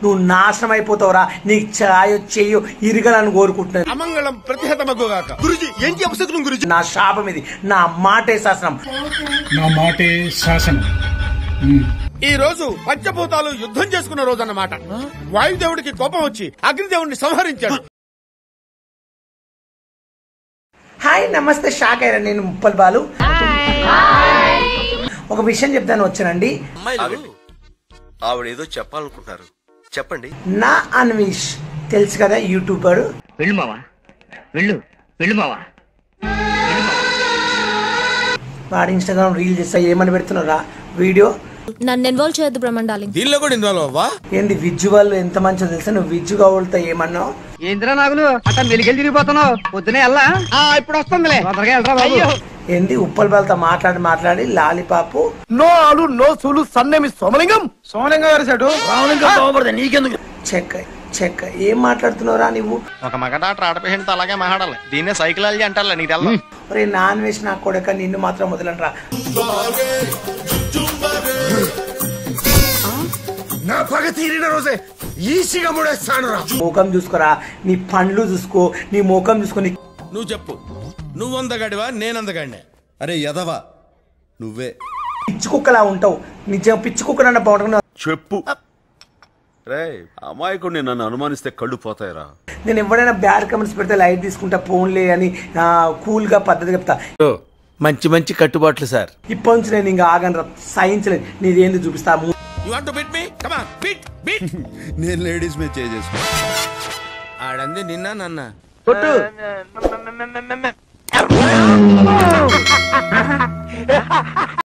నువ్వు నాశనం అయిపోతావురా నీకు ఛాయ్ చెయ్యో ఇరగలని కోరుకుంటున్నాను అమంగళం ప్రతిహతమగుగాక గురుజీ ఏంటి అపశకునం గురుజీ నా శాపం ఇది నా మాటే శాసనం నా మాటే శాసనం ఉమ్. ఈ రోజు పంచభూతాలు యుద్ధం చేసుకున్న రోజు అన్నమాట వాయుదేవుడికి కోపం వచ్చి అగ్నిదేవుడిని సంహరించాడు హాయ్ నమస్తే షాక్ అయ్యారా నేను ముప్పల్ బాలు ఒక విషయం చెప్తాను వచ్చానండి ఆగండి ఆవిడేదో చెప్పాలనుకుంటున్నారు చెప్పండి నా అన్విష్ తెలుసు కదా యూట్యూబర్ వెళ్ళు మావా వెళ్ళు వెళ్ళు మావా వాడు ఇన్స్టాగ్రామ్ రీల్ చేస్తా ఏమని పెడుతున్నారా వీడియో నన్ను ఇన్వాల్వ్ చేయొద్దు బ్రహ్మన్ డార్లింగ్ దీనిలో కూడా ఇన్వాల్వ్ అవ్వా ఏంది విజువల్ ఎంత మంచిదో తెలుసా నువ్వు విజ్జు కావులతో ఏమన్నావు ఏంద్రా నాగులు అట్లా మెలికెళ్ళి తిరిగిపోతున్నావు పొద్దునే వెళ్ళా ఇప్పుడు వస్తుందిలే తొందరగా వెళ్ళరా బాబు ఏంది ఉప్పల్ బాలతో మాట్లాడి మాట్లాడి లాలిపాపు నో ఆలు నో సూలు సన్నేమి సోమలింగం సోమలింగం గారు సెటు రామలింగం బాగుపడదు నీకెందుకు చెక్క చెక్క ఏం మాట్లాడుతున్నావురా నువ్వు ఒక మగ డాక్టర్ ఆడపేషెంట్ అలాగే మాట్లాడాలి దీన్నే సైకిలాలజీ అంటారా నీకు తెల్ల ఒరే నాన్ వెజ్ నా కొడక నిన్ను మాత్రం వదలనరా నా పగ తీరిన రోజే ఈసీగా ముడేస్తాను రా ముఖం చూసుకోరా నీ పండ్లు చూసుకో నీ ముఖం చూసుకో నీ నువ్వు చెప్పు నువ్వు అందగాడివా నేను అందగాడినే అరే యదవా నువ్వే పిచ్చి కుక్కలా ఉంటావు నిజం పిచ్చి కుక్కనన్న బాగుంటున్నా చెప్పు రే అమాయకుడిని నన్ను అనుమానిస్తే కళ్ళు పోతాయిరా నేను ఎవడైనా బ్యాడ్ కమెంట్స్ పెడితే లైట్ తీసుకుంటా ఫోన్లే అని కూల్ గా పద్ధతి చెప్తా మంచి మంచి కట్టుబాట్లు సార్ ఇప్పటి నుంచి నేను ఇంకా ఆగను సైన్స్ లేదు నీదేంది చూపిస్తా you want to beat me come on beat beat నేను లేడీస్ మీద చేసుకో ఆడంది నిన్న నన్న కొట్టు